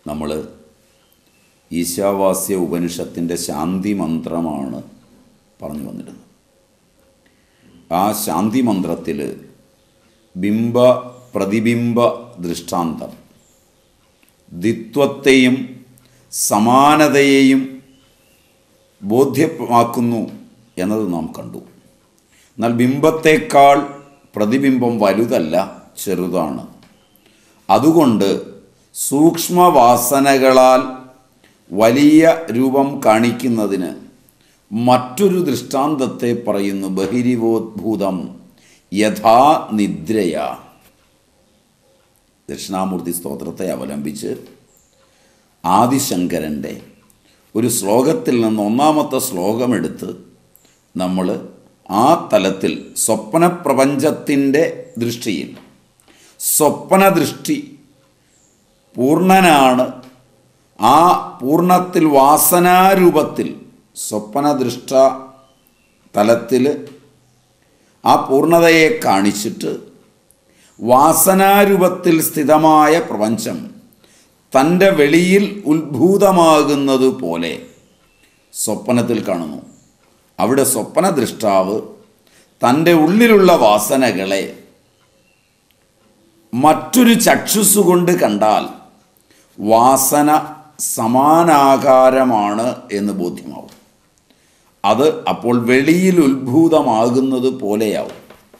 നമ്മൾ ഈശാവാസ്യ ഉപനിഷത്തിൻ്റെ ശാന്തി മന്ത്രമാണ് പറഞ്ഞു വന്നിരുന്നത് ആ ശാന്തി മന്ത്രത്തിൽ ബിംബ പ്രതിബിംബ ദൃഷ്ടാന്തം ദ്വിത്വത്തെയും സമാനതയെയും ബോധ്യമാക്കുന്നു എന്നത് നാം കണ്ടു എന്നാൽ ബിംബത്തേക്കാൾ പ്രതിബിംബം വലുതല്ല ചെറുതാണ് അതുകൊണ്ട് സൂക്ഷ്മവാസനകളാൽ വലിയ രൂപം കാണിക്കുന്നതിന് മറ്റൊരു ദൃഷ്ടാന്തത്തെ പറയുന്നു ബഹിരിവോദ്ഭൂതം യഥാ നിദ്രയ ദക്ഷിണാമൂർത്തി സ്തോത്രത്തെ അവലംബിച്ച് ആദിശങ്കരൻ്റെ ഒരു ശ്ലോകത്തിൽ നിന്ന് ഒന്നാമത്തെ ശ്ലോകമെടുത്ത് നമ്മൾ ആ തലത്തിൽ സ്വപ്നപ്രപഞ്ചത്തിൻ്റെ ദൃഷ്ടിയിൽ സ്വപ്നദൃഷ്ടി പൂർണ്ണനാണ് ആ പൂർണ്ണത്തിൽ വാസനാരൂപത്തിൽ സ്വപ്നദൃഷ്ട തലത്തിൽ ആ പൂർണ്ണതയെ കാണിച്ചിട്ട് വാസനാരൂപത്തിൽ സ്ഥിതമായ പ്രപഞ്ചം തൻ്റെ വെളിയിൽ ഉത്ഭൂതമാകുന്നത് പോലെ സ്വപ്നത്തിൽ കാണുന്നു അവിടെ സ്വപ്നദൃഷ്ടാവ് തൻ്റെ ഉള്ളിലുള്ള വാസനകളെ മറ്റൊരു ചക്ഷുസ്സുകൊണ്ട് കണ്ടാൽ വാസന സമാനാകാരമാണ് എന്ന് ബോധ്യമാവും അത് അപ്പോൾ വെളിയിൽ ഉത്ഭൂതമാകുന്നത് പോലെയാവും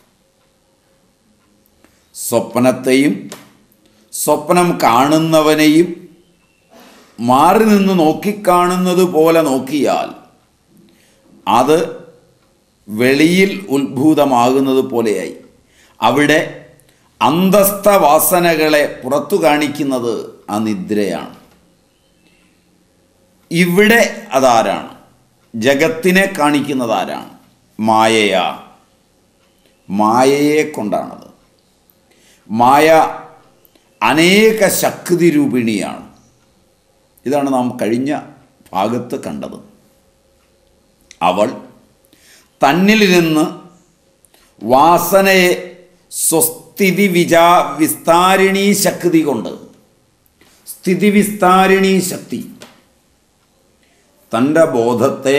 സ്വപ്നത്തെയും സ്വപ്നം കാണുന്നവനെയും മാറി നിന്ന് നോക്കിക്കാണുന്നത് പോലെ നോക്കിയാൽ അത് വെളിയിൽ ഉത്ഭൂതമാകുന്നത് പോലെയായി അവിടെ അന്തസ്ഥ വാസനകളെ പുറത്തു കാണിക്കുന്നത് ആ നിദ്രയാണ് ഇവിടെ അതാരാണ് ജഗത്തിനെ കാണിക്കുന്നത് ആരാണ് മായയാ മായയെ കൊണ്ടാണത് മായ അനേക ശക്തി രൂപിണിയാണ് ഇതാണ് നാം കഴിഞ്ഞ ഭാഗത്ത് കണ്ടത് അവൾ തന്നിലിരുന്ന് വാസനയെ സ്വസ്ഥിതി വിചാ വിസ്താരിണീ ശക്തി കൊണ്ട് സ്ഥിതി വിസ്താരിണീ ശക്തി തൻ്റെ ബോധത്തെ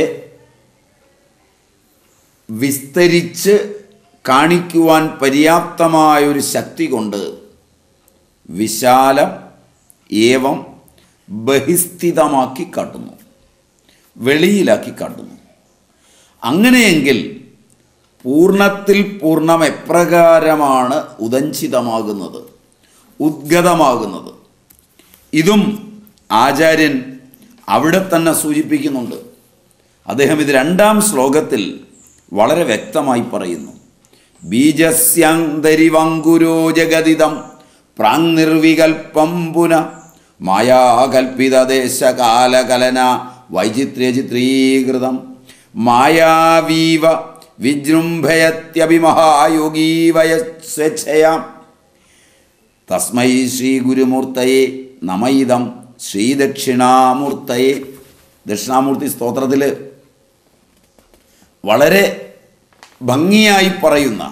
വിസ്തരിച്ച് കാണിക്കുവാൻ പര്യാപ്തമായൊരു ശക്തി കൊണ്ട് വിശാലം ഏവം ബഹിസ്ഥിതമാക്കി കാട്ടുന്നു വെളിയിലാക്കി കാട്ടുന്നു അങ്ങനെയെങ്കിൽ പൂർണ്ണത്തിൽ പൂർണ്ണം എപ്രകാരമാണ് ഉദഞ്ചിതമാകുന്നത് ഉദ്ഗതമാകുന്നത് ഇതും ആചാര്യൻ അവിടെ തന്നെ സൂചിപ്പിക്കുന്നുണ്ട് അദ്ദേഹം ഇത് രണ്ടാം ശ്ലോകത്തിൽ വളരെ വ്യക്തമായി പറയുന്നു ബീജസ്യന്തരിവങ്കുരോ ജഗതിതം പ്രാങ്നിർവികൽപ്പം പുന മായാകൽപ്പിതദേശകാലകലന വൈചിത്ര്യചിത്രീകൃതം മായാവീവ വിജൃംഭയത്യഭിമഹായോഗീവയ സ്വേച്ഛയാം തസ്മൈ ശ്രീ ഗുരുമൂർത്തയെ നമയിതം ശ്രീദക്ഷിണാമൂർത്തയെ ദക്ഷിണാമൂർത്തി സ്തോത്രത്തിൽ വളരെ ഭംഗിയായി പറയുന്ന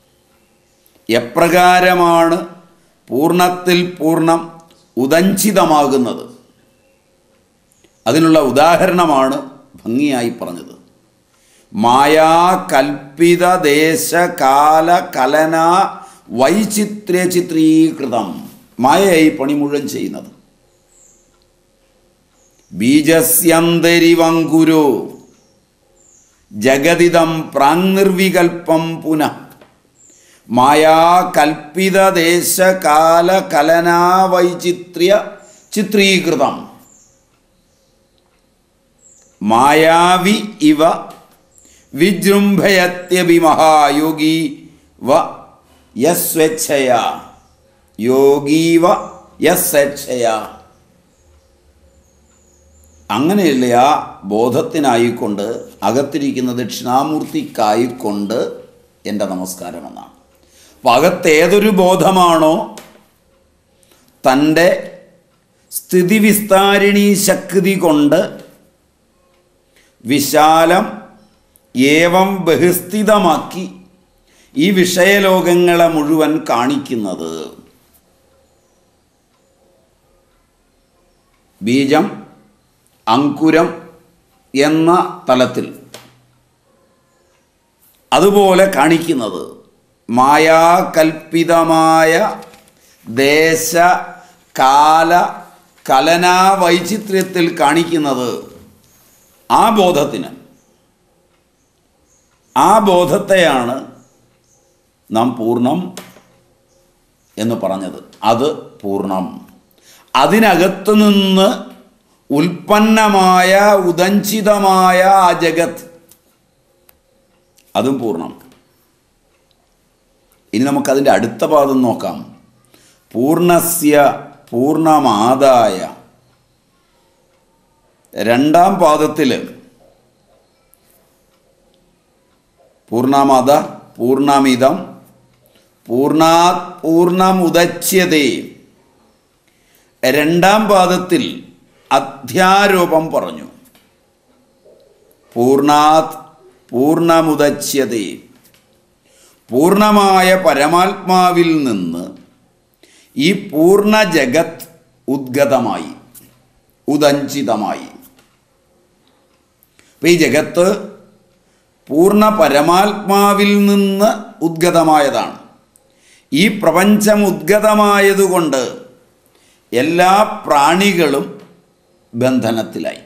എപ്രകാരമാണ് പൂർണ്ണത്തിൽ പൂർണ്ണം ഉദഞ്ചിതമാകുന്നത് അതിനുള്ള ഉദാഹരണമാണ് ഭംഗിയായി പറഞ്ഞത് മായാകൽപ്പിത ദേശകാല കലന വൈചിത്ര്യ ചിത്രീകൃതം മായയായി പണി മുഴുവൻ ചെയ്യുന്നത് ബീജസ്യന്തരിവങ്കുരോ ജഗതിതം പ്രാങ്നിർവികൽപ്പം പുനഃ മായാകൽപ്പിത ദേശകാല കലനാ വൈചിത്ര്യ ചിത്രീകൃതം മായാവി ഇവ വിജൃംഭയത്യഭിമഹായോഗി വ യസ്വേച്ഛയ യോഗീവ യസ്വേച്ഛയ അങ്ങനെയുള്ള ആ ബോധത്തിനായിക്കൊണ്ട് അകത്തിരിക്കുന്ന ദക്ഷിണാമൂർത്തിക്കായിക്കൊണ്ട് എൻ്റെ നമസ്കാരമെന്നാണ് അപ്പം അകത്ത് ഏതൊരു ബോധമാണോ തൻ്റെ സ്ഥിതിവിസ്താരിണീ ശക്തി കൊണ്ട് വിശാലം ഏവം ബഹിസ്ഥിതമാക്കി ഈ വിഷയലോകങ്ങളെ മുഴുവൻ കാണിക്കുന്നത് ബീജം അങ്കുരം എന്ന തലത്തിൽ അതുപോലെ കാണിക്കുന്നത് മായാകൽപ്പിതമായ ദേശ കാല കലനാ വൈചിത്ര്യത്തിൽ കാണിക്കുന്നത് ആ ബോധത്തിന് ആ ബോധത്തെയാണ് നാം പൂർണ്ണം എന്ന് പറഞ്ഞത് അത് പൂർണ്ണം അതിനകത്ത് നിന്ന് ഉൽപ്പന്നമായ ഉദഞ്ചിതമായ ആ ജഗത് അതും പൂർണ്ണം ഇനി നമുക്കതിൻ്റെ അടുത്ത പാദം നോക്കാം പൂർണ്ണസ്യ പൂർണ്ണമാതായ രണ്ടാം പാദത്തിൽ പൂർണ്ണമത പൂർണ്ണമിതം പൂർണ്ണാത് പൂർണ്ണമുദച്യതേ രണ്ടാം പാദത്തിൽ അധ്യാരോപം പറഞ്ഞു പൂർണ്ണാത് പൂർണ്ണമുദച്യതേ പൂർണ്ണമായ പരമാത്മാവിൽ നിന്ന് ഈ പൂർണ്ണ ജഗത് ഉദ്ഗതമായി ഉദഞ്ചിതമായി അപ്പം ഈ ജഗത്ത് പൂർണ്ണ പരമാത്മാവിൽ നിന്ന് ഉദ്ഗതമായതാണ് ഈ പ്രപഞ്ചം ഉദ്ഗതമായതുകൊണ്ട് എല്ലാ പ്രാണികളും ബന്ധനത്തിലായി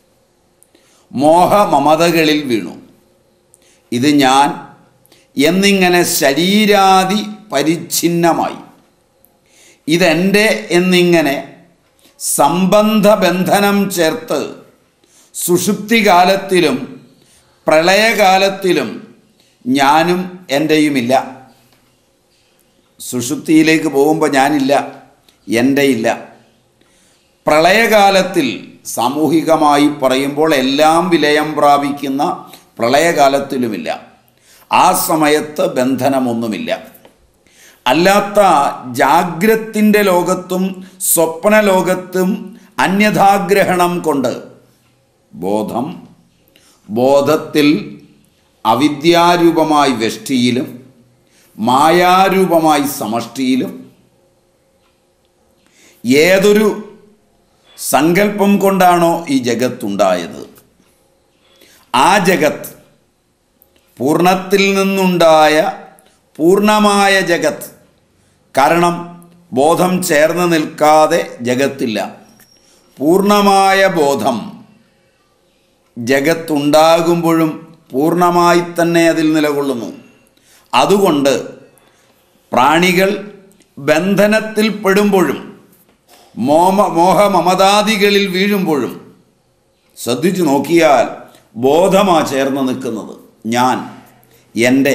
മോഹമമതകളിൽ വീണു ഇത് ഞാൻ എന്നിങ്ങനെ ശരീരാദി പരിച്ഛിന്നമായി ഇതെൻ്റെ എന്നിങ്ങനെ സംബന്ധ ബന്ധനം ചേർത്ത് സുഷുപ്തികാലത്തിലും പ്രളയകാലത്തിലും ഞാനും എൻ്റെയുമില്ല സുഷുപ്തിയിലേക്ക് പോകുമ്പോൾ ഞാനില്ല എൻ്റെ ഇല്ല പ്രളയകാലത്തിൽ സാമൂഹികമായി പറയുമ്പോൾ എല്ലാം വിലയം പ്രാപിക്കുന്ന പ്രളയകാലത്തിലുമില്ല ആ സമയത്ത് ബന്ധനമൊന്നുമില്ല അല്ലാത്ത ജാഗ്രത്തിൻ്റെ ലോകത്തും സ്വപ്ന ലോകത്തും അന്യഥാഗ്രഹണം കൊണ്ട് ബോധം ബോധത്തിൽ അവിദ്യാരൂപമായി വെഷ്ടിയിലും മായാരൂപമായി സമഷ്ടിയിലും ഏതൊരു സങ്കല്പം കൊണ്ടാണോ ഈ ജഗത്തുണ്ടായത് ആ ജഗത്ത് പൂർണ്ണത്തിൽ നിന്നുണ്ടായ പൂർണ്ണമായ ജഗത്ത് കാരണം ബോധം ചേർന്ന് നിൽക്കാതെ ജഗത്തില്ല പൂർണ്ണമായ ബോധം ജഗത്തുണ്ടാകുമ്പോഴും പൂർണ്ണമായി തന്നെ അതിൽ നിലകൊള്ളുന്നു അതുകൊണ്ട് പ്രാണികൾ ബന്ധനത്തിൽ പെടുമ്പോഴും മോമ മോഹമമതാദികളിൽ വീഴുമ്പോഴും ശ്രദ്ധിച്ചു നോക്കിയാൽ ബോധമാ ചേർന്ന് നിൽക്കുന്നത് ഞാൻ എൻ്റെ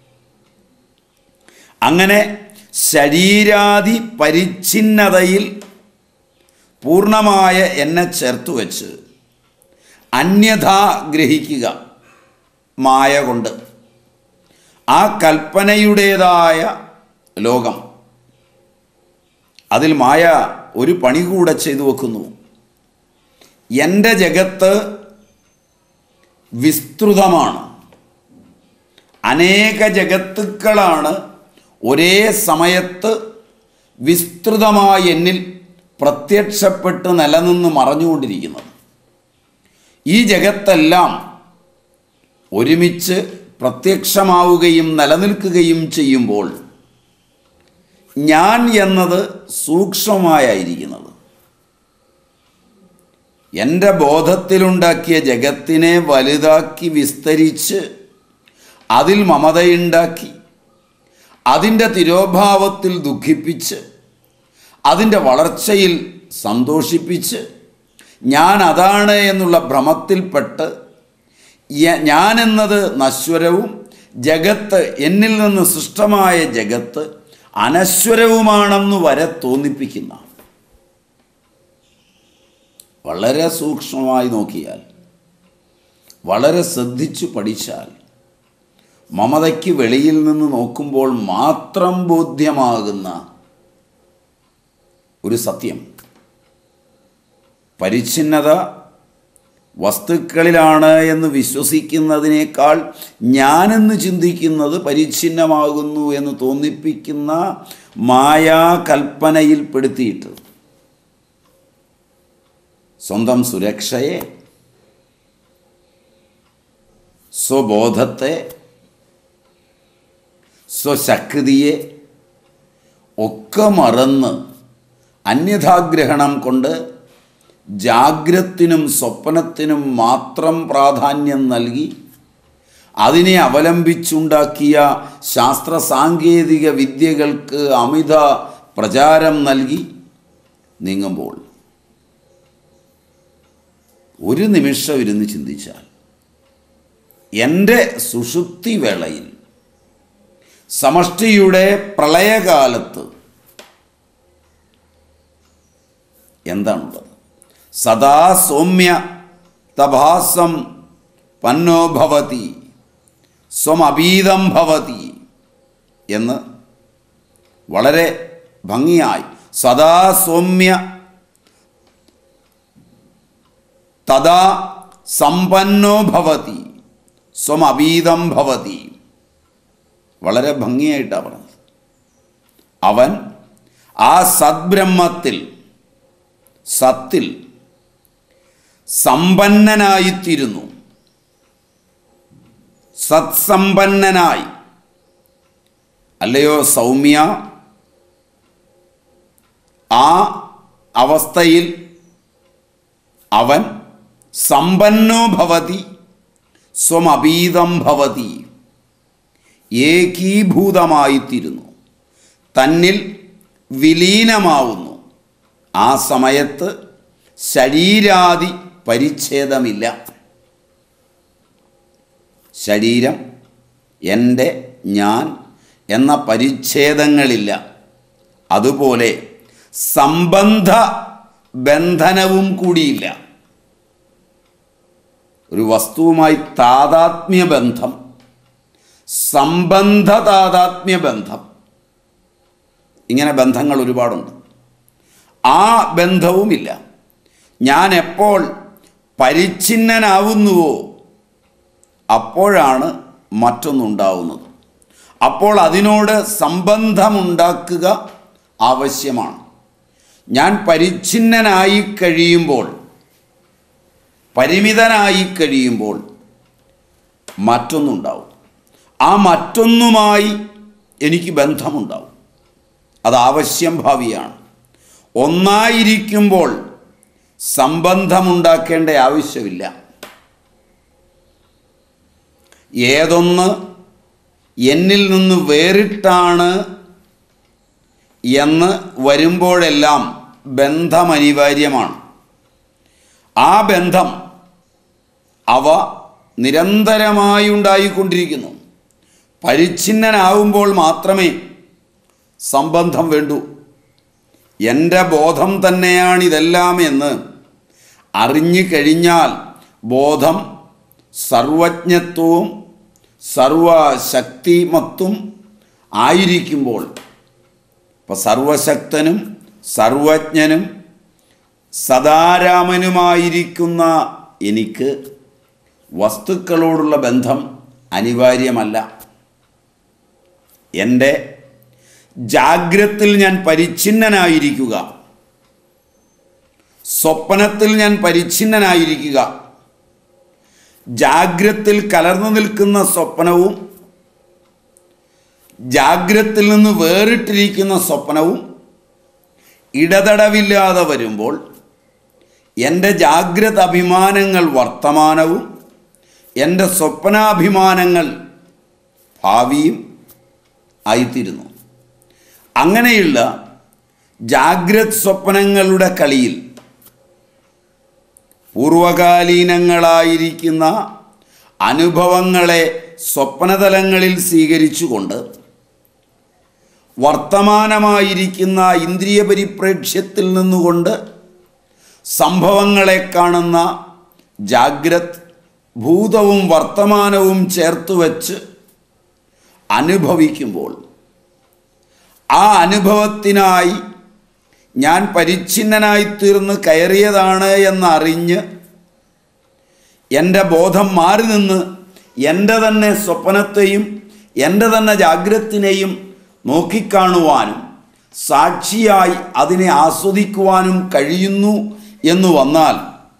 അങ്ങനെ ശരീരാദി പരിച്ഛിന്നതയിൽ പൂർണ്ണമായ എന്നെ ചേർത്ത് വെച്ച് അന്യഥാ ഗ്രഹിക്കുക മായ കൊണ്ട് ആ കൽപ്പനയുടേതായ ലോകം അതിൽ മായ ഒരു പണി കൂടെ ചെയ്തു വെക്കുന്നു എൻ്റെ ജഗത്ത് വിസ്തൃതമാണ് അനേക ജഗത്തുക്കളാണ് ഒരേ സമയത്ത് വിസ്തൃതമായ എന്നിൽ പ്രത്യക്ഷപ്പെട്ട് നിലനിന്ന് മറഞ്ഞുകൊണ്ടിരിക്കുന്നത് ഈ ജഗത്തെല്ലാം ഒരുമിച്ച് പ്രത്യക്ഷമാവുകയും നിലനിൽക്കുകയും ചെയ്യുമ്പോൾ ഞാൻ എന്നത് സൂക്ഷ്മമായിരിക്കുന്നത് എൻ്റെ ബോധത്തിലുണ്ടാക്കിയ ജഗത്തിനെ വലുതാക്കി വിസ്തരിച്ച് അതിൽ മമതയുണ്ടാക്കി അതിൻ്റെ തിരോഭാവത്തിൽ ദുഃഖിപ്പിച്ച് അതിൻ്റെ വളർച്ചയിൽ സന്തോഷിപ്പിച്ച് ഞാൻ അതാണ് എന്നുള്ള ഭ്രമത്തിൽപ്പെട്ട് യ- ഞാനെന്നത് നശ്വരവും ജഗത്ത് എന്നിൽ നിന്ന് സൃഷ്ടമായ ജഗത്ത് അനശ്വരവുമാണെന്ന് വരെ തോന്നിപ്പിക്കുന്ന വളരെ സൂക്ഷ്മമായി നോക്കിയാൽ വളരെ ശ്രദ്ധിച്ചു പഠിച്ചാൽ മമതയ്ക്ക് വെളിയിൽ നിന്ന് നോക്കുമ്പോൾ മാത്രം ബോധ്യമാകുന്ന ഒരു സത്യം പരിച്ഛിന്നത വസ്തുക്കളിലാണ് എന്ന് വിശ്വസിക്കുന്നതിനേക്കാൾ ഞാനെന്ന് ചിന്തിക്കുന്നത് പരിച്ഛിന്നമാകുന്നു എന്ന് തോന്നിപ്പിക്കുന്ന മായാകൽപ്പനയിൽപ്പെടുത്തിയിട്ട് സ്വന്തം സുരക്ഷയെ സ്വബോധത്തെ സ്വശക്തിയെ ഒക്കെ മറന്ന് അന്യഥാഗ്രഹണം കൊണ്ട് ജാഗ്രത്തിനും സ്വപ്നത്തിനും മാത്രം പ്രാധാന്യം നൽകി അതിനെ അവലംബിച്ചുണ്ടാക്കിയ ശാസ്ത്ര സാങ്കേതിക വിദ്യകൾക്ക് അമിത പ്രചാരം നൽകി നീങ്ങുമ്പോൾ ഒരു നിമിഷം ഇരുന്ന് ചിന്തിച്ചാൽ എൻ്റെ സുഷുപ്തി വേളയിൽ സമഷ്ടിയുടെ പ്രളയകാലത്ത് എന്താണുള്ളത് സദാ സൗമ്യ തഭാസം പന്നോ ഭവതി സ്വമപീതം ഭവതി എന്ന് വളരെ ഭംഗിയായി സദാ സൗമ്യ തഥാ സമ്പന്നോ ഭവതി സ്വമപീതം ഭവതി വളരെ ഭംഗിയായിട്ടാണ് പറഞ്ഞത് അവൻ ആ സദ്ബ്രഹ്മത്തിൽ സത്തിൽ സമ്പന്നനായിത്തീരുന്നു സത്സമ്പന്നനായി അല്ലയോ സൗമ്യ ആ അവസ്ഥയിൽ അവൻ സമ്പന്നോ ഭവതി സ്വമപീതം ഭവതി ഏകീഭൂതമായിത്തീരുന്നു തന്നിൽ വിലീനമാവുന്നു ആ സമയത്ത് ശരീരാദി പരിച്ഛേദമില്ല ശരീരം എൻ്റെ ഞാൻ എന്ന പരിച്ഛേദങ്ങളില്ല അതുപോലെ സംബന്ധ ബന്ധനവും കൂടിയില്ല ഒരു വസ്തുവുമായി താതാത്മ്യ ബന്ധം സംബന്ധ താതാത്മ്യ ബന്ധം ഇങ്ങനെ ബന്ധങ്ങൾ ഒരുപാടുണ്ട് ആ ബന്ധവുമില്ല ഞാൻ എപ്പോൾ പരിച്ഛിന്നനാവുന്നുവോ അപ്പോഴാണ് മറ്റൊന്നുണ്ടാവുന്നത് അപ്പോൾ അതിനോട് സംബന്ധമുണ്ടാക്കുക ആവശ്യമാണ് ഞാൻ പരിച്ഛിന്നനായി കഴിയുമ്പോൾ പരിമിതനായി കഴിയുമ്പോൾ മറ്റൊന്നുണ്ടാവും ആ മറ്റൊന്നുമായി എനിക്ക് ബന്ധമുണ്ടാവും അത് ആവശ്യം ഭാവിയാണ് ഒന്നായിരിക്കുമ്പോൾ സംബന്ധമുണ്ടാക്കേണ്ട ആവശ്യമില്ല ഏതൊന്ന് എന്നിൽ നിന്ന് വേറിട്ടാണ് എന്ന് വരുമ്പോഴെല്ലാം ബന്ധം അനിവാര്യമാണ് ആ ബന്ധം അവ നിരന്തരമായി ഉണ്ടായിക്കൊണ്ടിരിക്കുന്നു പരിച്ഛിന്നനാവുമ്പോൾ മാത്രമേ സംബന്ധം വേണ്ടൂ എൻ്റെ ബോധം തന്നെയാണിതെല്ലാം എന്ന് അറിഞ്ഞു കഴിഞ്ഞാൽ ബോധം സർവജ്ഞത്വവും സർവശക്തിമത്തും ആയിരിക്കുമ്പോൾ ഇപ്പോൾ സർവശക്തനും സർവജ്ഞനും സദാരാമനുമായിരിക്കുന്ന എനിക്ക് വസ്തുക്കളോടുള്ള ബന്ധം അനിവാര്യമല്ല എൻ്റെ ജാഗ്രത്തിൽ ഞാൻ പരിച്ഛിന്നനായിരിക്കുക സ്വപ്നത്തിൽ ഞാൻ പരിച്ഛിന്നനായിരിക്കുക ജാഗ്രത്തിൽ കലർന്നു നിൽക്കുന്ന സ്വപ്നവും ജാഗ്രത്തിൽ നിന്ന് വേറിട്ടിരിക്കുന്ന സ്വപ്നവും ഇടതടവില്ലാതെ വരുമ്പോൾ എൻ്റെ ജാഗ്രത അഭിമാനങ്ങൾ വർത്തമാനവും എൻ്റെ സ്വപ്നാഭിമാനങ്ങൾ ഭാവിയും ആയിത്തീരുന്നു അങ്ങനെയുള്ള ജാഗ്രത് സ്വപ്നങ്ങളുടെ കളിയിൽ പൂർവകാലീനങ്ങളായിരിക്കുന്ന അനുഭവങ്ങളെ സ്വപ്നതലങ്ങളിൽ സ്വീകരിച്ചുകൊണ്ട് വർത്തമാനമായിരിക്കുന്ന ഇന്ദ്രിയ പരിപ്രേക്ഷ്യത്തിൽ നിന്നുകൊണ്ട് സംഭവങ്ങളെ കാണുന്ന ജാഗ്രത് ഭൂതവും വർത്തമാനവും ചേർത്ത് വച്ച് അനുഭവിക്കുമ്പോൾ ആ അനുഭവത്തിനായി ഞാൻ പരിച്ഛിന്നനായിത്തീർന്ന് കയറിയതാണ് എന്നറിഞ്ഞ് എൻ്റെ ബോധം മാറി നിന്ന് എൻ്റെ തന്നെ സ്വപ്നത്തെയും എൻ്റെ തന്നെ ജാഗ്രത്തിനെയും നോക്കിക്കാണുവാനും സാക്ഷിയായി അതിനെ ആസ്വദിക്കുവാനും കഴിയുന്നു എന്ന് വന്നാൽ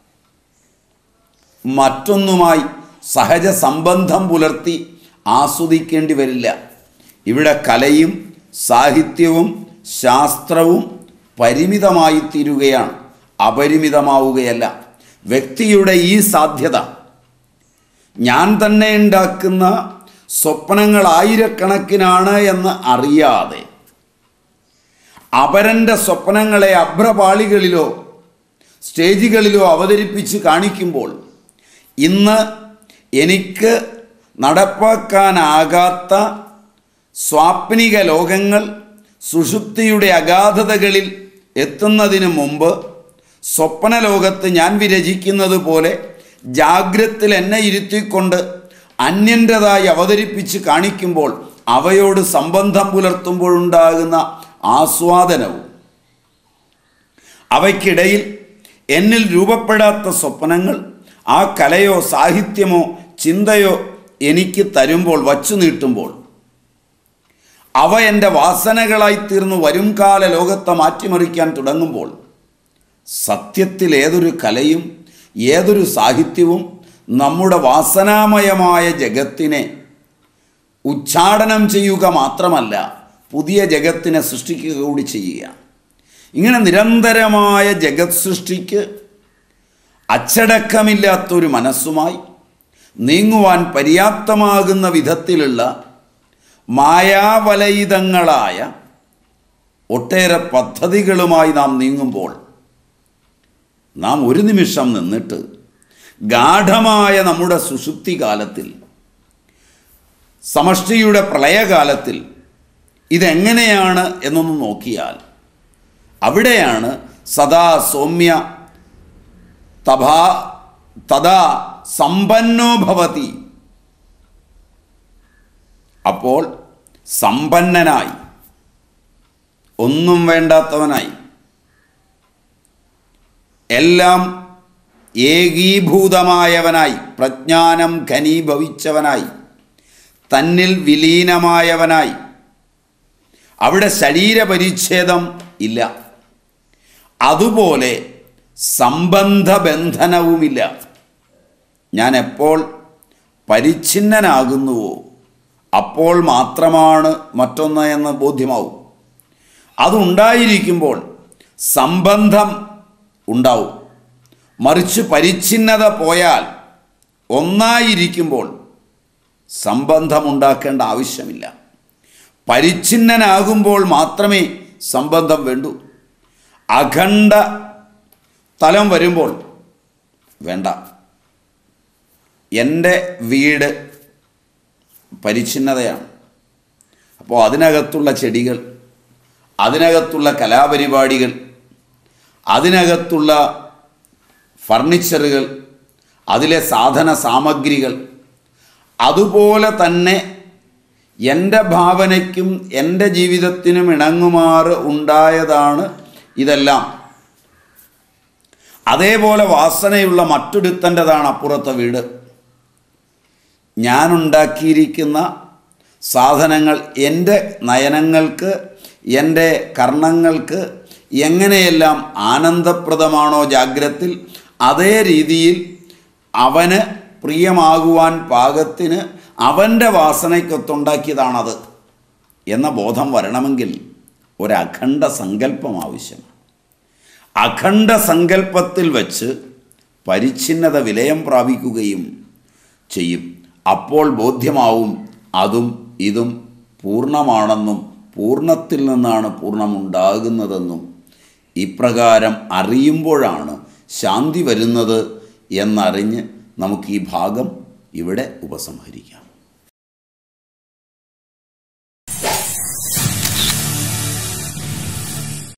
മറ്റൊന്നുമായി സഹജ സംബന്ധം പുലർത്തി ആസ്വദിക്കേണ്ടി വരില്ല ഇവിടെ കലയും സാഹിത്യവും ശാസ്ത്രവും പരിമിതമായി തീരുകയാണ് അപരിമിതമാവുകയല്ല വ്യക്തിയുടെ ഈ സാധ്യത ഞാൻ തന്നെ ഉണ്ടാക്കുന്ന സ്വപ്നങ്ങൾ ആയിരക്കണക്കിനാണ് എന്ന് അറിയാതെ അപരൻ്റെ സ്വപ്നങ്ങളെ അഭ്രപാളികളിലോ സ്റ്റേജുകളിലോ അവതരിപ്പിച്ച് കാണിക്കുമ്പോൾ ഇന്ന് എനിക്ക് നടപ്പാക്കാനാകാത്ത സ്വാപ്നിക ലോകങ്ങൾ സുഷുപ്തിയുടെ അഗാധതകളിൽ എത്തുന്നതിന് മുമ്പ് സ്വപ്നലോകത്ത് ഞാൻ വിരചിക്കുന്നത് പോലെ ജാഗ്രത്തിൽ എന്നെ ഇരുത്തിക്കൊണ്ട് അന്യൻ്റെതായി അവതരിപ്പിച്ച് കാണിക്കുമ്പോൾ അവയോട് സംബന്ധം പുലർത്തുമ്പോഴുണ്ടാകുന്ന ആസ്വാദനവും അവയ്ക്കിടയിൽ എന്നിൽ രൂപപ്പെടാത്ത സ്വപ്നങ്ങൾ ആ കലയോ സാഹിത്യമോ ചിന്തയോ എനിക്ക് തരുമ്പോൾ വച്ചു നീട്ടുമ്പോൾ അവ എൻ്റെ വാസനകളായി തീർന്ന് വരും കാല ലോകത്തെ മാറ്റിമറിക്കാൻ തുടങ്ങുമ്പോൾ സത്യത്തിൽ ഏതൊരു കലയും ഏതൊരു സാഹിത്യവും നമ്മുടെ വാസനാമയമായ ജഗത്തിനെ ഉച്ചാടനം ചെയ്യുക മാത്രമല്ല പുതിയ ജഗത്തിനെ സൃഷ്ടിക്കുക കൂടി ചെയ്യുക ഇങ്ങനെ നിരന്തരമായ ജഗത് സൃഷ്ടിക്ക് അച്ചടക്കമില്ലാത്തൊരു മനസ്സുമായി നീങ്ങുവാൻ പര്യാപ്തമാകുന്ന വിധത്തിലുള്ള മായാവലയിതങ്ങളായ ഒട്ടേറെ പദ്ധതികളുമായി നാം നീങ്ങുമ്പോൾ നാം ഒരു നിമിഷം നിന്നിട്ട് ഗാഠമായ നമ്മുടെ സുഷുപ്തി കാലത്തിൽ സമഷ്ടിയുടെ പ്രളയകാലത്തിൽ ഇതെങ്ങനെയാണ് എന്നൊന്ന് നോക്കിയാൽ അവിടെയാണ് സദാ സൗമ്യ തഥാ തഥാ സമ്പന്നോ ഭവതി അപ്പോൾ സമ്പന്നനായി ഒന്നും വേണ്ടാത്തവനായി എല്ലാം ഏകീഭൂതമായവനായി പ്രജ്ഞാനം ഘനീഭവിച്ചവനായി തന്നിൽ വിലീനമായവനായി അവിടെ ശരീരപരിച്ഛേദം ഇല്ല അതുപോലെ സംബന്ധബന്ധനവുമില്ല ഞാൻ എപ്പോൾ പരിച്ഛിന്നനാകുന്നുവോ അപ്പോൾ മാത്രമാണ് മറ്റൊന്ന് എന്ന് ബോധ്യമാവും അതുണ്ടായിരിക്കുമ്പോൾ സംബന്ധം ഉണ്ടാവും മറിച്ച് പരിച്ഛിന്നത പോയാൽ ഒന്നായിരിക്കുമ്പോൾ സംബന്ധമുണ്ടാക്കേണ്ട ആവശ്യമില്ല പരിച്ഛിന്നനാകുമ്പോൾ മാത്രമേ സംബന്ധം വേണ്ടൂ അഖണ്ഡ തലം വരുമ്പോൾ വേണ്ട എൻ്റെ വീട് പരിച്ഛിന്നതയാണ് അപ്പോൾ അതിനകത്തുള്ള ചെടികൾ അതിനകത്തുള്ള കലാപരിപാടികൾ അതിനകത്തുള്ള ഫർണിച്ചറുകൾ അതിലെ സാധന സാമഗ്രികൾ അതുപോലെ തന്നെ എൻ്റെ ഭാവനയ്ക്കും എൻ്റെ ജീവിതത്തിനും ഇണങ്ങുമാറ് ഉണ്ടായതാണ് ഇതെല്ലാം അതേപോലെ വാസനയുള്ള മറ്റൊരുത്തൻ്റെതാണ് അപ്പുറത്തെ വീട് ഞാനുണ്ടാക്കിയിരിക്കുന്ന സാധനങ്ങൾ എൻ്റെ നയനങ്ങൾക്ക് എൻ്റെ കർണങ്ങൾക്ക് എങ്ങനെയെല്ലാം ആനന്ദപ്രദമാണോ ജാഗ്രത്തിൽ അതേ രീതിയിൽ അവന് പ്രിയമാകുവാൻ പാകത്തിന് അവൻ്റെ വാസനയ്ക്കൊത്തുണ്ടാക്കിയതാണത് എന്ന ബോധം വരണമെങ്കിൽ ഒരഖണ്ഡ സങ്കല്പം ആവശ്യമാണ് അഖണ്ഡ സങ്കല്പത്തിൽ വച്ച് പരിച്ഛിന്നത വിലയം പ്രാപിക്കുകയും ചെയ്യും അപ്പോൾ ബോധ്യമാവും അതും ഇതും പൂർണ്ണമാണെന്നും പൂർണ്ണത്തിൽ നിന്നാണ് പൂർണ്ണമുണ്ടാകുന്നതെന്നും ഇപ്രകാരം അറിയുമ്പോഴാണ് ശാന്തി വരുന്നത് എന്നറിഞ്ഞ് നമുക്ക് ഈ ഭാഗം ഇവിടെ ഉപസംഹരിക്കാം